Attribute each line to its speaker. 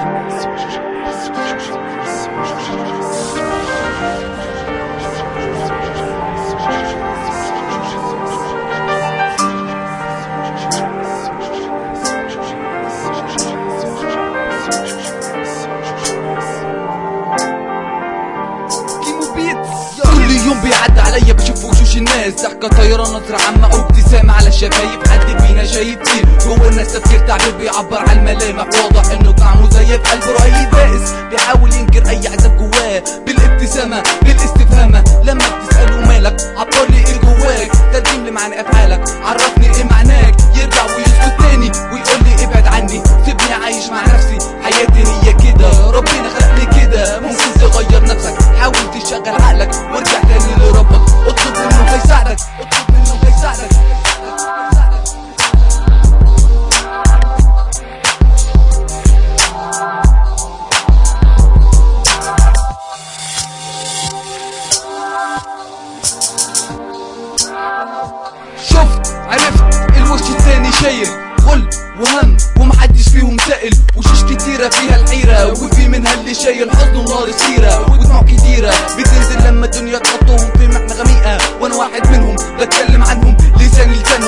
Speaker 1: كل يوم بيعدي عليا بشوف وشوش الناس ضحكة طايرة نظرة عامة أو ابتسامة على الشفايف حد فينا شايف كتير جوه الناس تفكير تعبير بيعبر عن الملامح واضح انه طعمه زي في قلبه رهيب بائس بيحاول ينكر اي عذاب جواه بالابتسامة بالاستفهامة لما بتسأله مالك عبر لي ايه جواك ترجم لي معنى افعالك عرفني ايه معناك يرجع ويسكت تاني ويقول لي ابعد عني سيبني عايش مع نفسي حياتي هي كده ربنا خلقني كده ممكن تغير نفسك حاول تشغل عقلك وارجع تاني لربك اطلب منه هيساعدك اطلب منه هيساعدك شفت عرفت الوش التاني شايل غل وهم ومحدش فيهم سائل وشوش كتيرة فيها الحيرة وفي منها اللي شايل حزن ونار سيرة ودموع كتيرة بتنزل لما الدنيا تحطهم في محنة غميقة وانا واحد منهم بتكلم عنهم لساني لسان